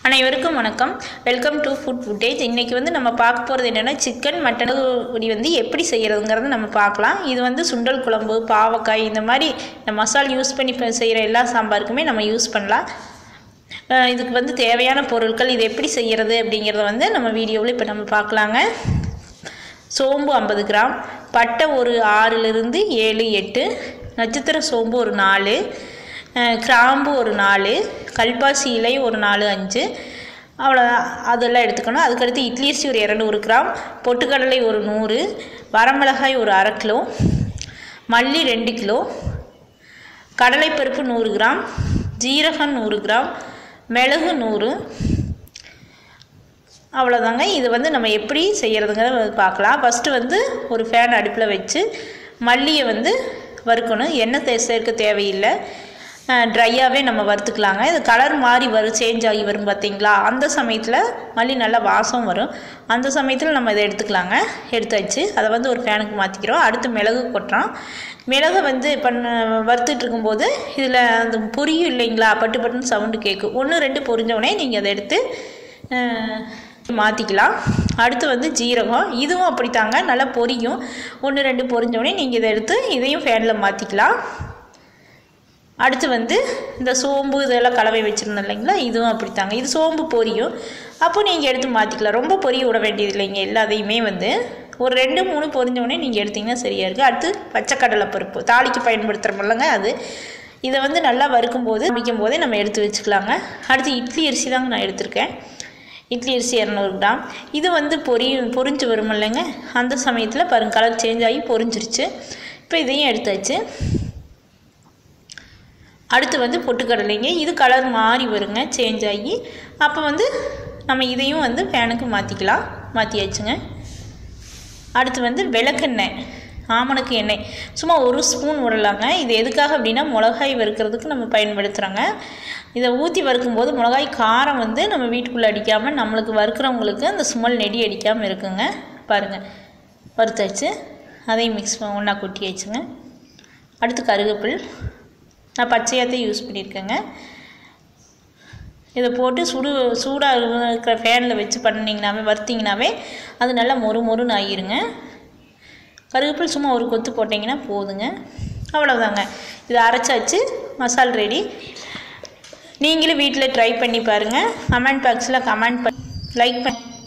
அனைவருக்கும் வணக்கம் welcome to food footage இன்றைக்கி வந்து நம்ம பார்க்க போகிறது என்னென்னா சிக்கன் மட்டன் பொடி வந்து எப்படி செய்கிறதுங்கிறத நம்ம பார்க்கலாம் இது வந்து சுண்டல் குழம்பு பாவக்காய் இந்த மாதிரி இந்த மசால் யூஸ் பண்ணி இப்போ செய்கிற எல்லா சாம்பாருக்குமே நம்ம யூஸ் பண்ணலாம் அஹ் இதுக்கு வந்து தேவையான பொருட்கள் இது எப்படி செய்கிறது அப்படிங்கிறத வந்து நம்ம வீடியோவில் இப்போ நம்ம பார்க்கலாங்க சோம்பு ஐம்பது கிராம் பட்டை ஒரு ஆறிலிருந்து ஏழு எட்டு நட்சத்திர சோம்பு ஒரு நாலு அஹ் கிராம்பு ஒரு நாலு கல்பாசி இலை ஒரு நாலு அஞ்சு அவ்வளோ அதெல்லாம் எடுத்துக்கணும் அதுக்கடுத்து இட்லி அரிசி ஒரு இரநூறு கிராம் பொட்டுக்கடலை ஒரு நூறு வரமிளகாய் ஒரு அரை கிலோ மல்லி ரெண்டு கிலோ கடலைப்பருப்பு நூறு கிராம் ஜீரகம் நூறு கிராம் மிளகு நூறு அவ்வளோதாங்க இது வந்து நம்ம எப்படி செய்கிறதுங்கிறத பார்க்கலாம் ஃபஸ்ட்டு வந்து ஒரு ஃபேன் அடுப்பில் வச்சு மல்லியை வந்து வறுக்கணும் எண்ணெய் தே சேர்க்க தேவையில்லை ட்ரையாகவே நம்ம வறுத்துக்கலாங்க இது கலர் மாறி வரும் சேஞ்ச் ஆகி வரும் பார்த்தீங்களா அந்த சமயத்தில் மல்லி நல்லா வாசம் வரும் அந்த சமயத்தில் நம்ம இதை எடுத்துக்கலாங்க எடுத்தாச்சு அதை வந்து ஒரு ஃபேனுக்கு மாற்றிக்கிறோம் அடுத்து மிளகு கொட்டுறோம் மிளகை வந்து பண்ண வறுத்துட்டு இருக்கும்போது இதில் அந்த பொரியும் இல்லைங்களா பட்டு பட்டுன்னு சவுண்டு கேட்கும் ஒன்று ரெண்டு பொரிஞ்சவுடனே நீங்கள் அதை எடுத்து அஹ், மாற்றிக்கலாம் அடுத்து வந்து ஜீரகம் இதுவும் அப்படித்தாங்க நல்லா பொரியும் ஒன்று ரெண்டு பொரிஞ்சோடனே நீங்கள் இதை எடுத்து இதையும் ஃபேனில் மாற்றிக்கலாம் அடுத்து வந்து இந்த சோம்பு இதெல்லாம் கலவை வச்சுருந்தோம் இல்லைங்களா இதுவும் அப்படித்தாங்க இது சோம்பு பொரியும் அப்போ நீங்கள் எடுத்து மாற்றிக்கலாம் ரொம்ப பொரிய விட வேண்டியது இல்லைங்க எல்லாத்தையுமே வந்து ஒரு ரெண்டு மூணு பொரிஞ்சோடனே நீங்கள் எடுத்திங்கன்னா சரியாக இருக்குது அடுத்து பச்சைக்கடலை பருப்பு தாளிக்கு பயன்படுத்துகிறோமில்லங்க அது இதை வந்து நல்லா வறுக்கும்போது முடிக்கும் போதே நம்ம எடுத்து வச்சுக்கலாங்க அடுத்து இட்லி அரிசி தாங்க நான் எடுத்திருக்கேன் இட்லி அரிசி இரநூறு கிராம் இது வந்து பொரி பொரிஞ்சு வரும் இல்லைங்க அந்த சமயத்தில் பாருங்க கலர் சேஞ்ச் ஆகி பொரிஞ்சிருச்சு இப்போ இதையும் எடுத்தாச்சு அடுத்து வந்து பொட்டுக்கடலைங்க இது கலர் மாறி வருங்க சேஞ்ச் ஆகி அப்போ வந்து நம்ம இதையும் வந்து ஃபேனுக்கு மாற்றிக்கலாம் மாற்றியாச்சுங்க அடுத்து வந்து விளக்கெண்ணெய் ஆமணக்கு எண்ணெய் சும்மா ஒரு ஸ்பூன் விடலாங்க இது எதுக்காக அப்படின்னா மிளகாய் வறுக்கிறதுக்கு நம்ம பயன்படுத்துகிறோங்க இதை ஊற்றி வறுக்கும்போது மிளகாய் காரம் வந்து நம்ம வீட்டுக்குள்ளே அடிக்காமல் நம்மளுக்கு வறுக்கிறவங்களுக்கு அந்த ஸ்மெல் நெடி அடிக்காமல் இருக்குங்க பாருங்கள் வறுத்தாச்சு அதையும் மிக்ஸ் ஒன்றா கொட்டியாச்சுங்க அடுத்து கருவேப்பில் நான் பச்சையாகத்தான் யூஸ் பண்ணியிருக்கேங்க இதை போட்டு சுடு சூடாக இருக்கிற ஃபேனில் வச்சு பண்ணிங்கனாவே வறுத்திங்கனாவே அது நல்லா மொறு மொறுன்னு ஆகிருங்க கருவேப்பில் சும்மா ஒரு கொத்து போட்டிங்கன்னா போதுங்க அவ்வளோதாங்க இதை அரைச்சாச்சு மசால் ரெடி நீங்களும் வீட்டில் ட்ரை பண்ணி பாருங்கள் கமெண்ட் பாக்ஸில் கமெண்ட் பண்ணி லைக் பண்ணி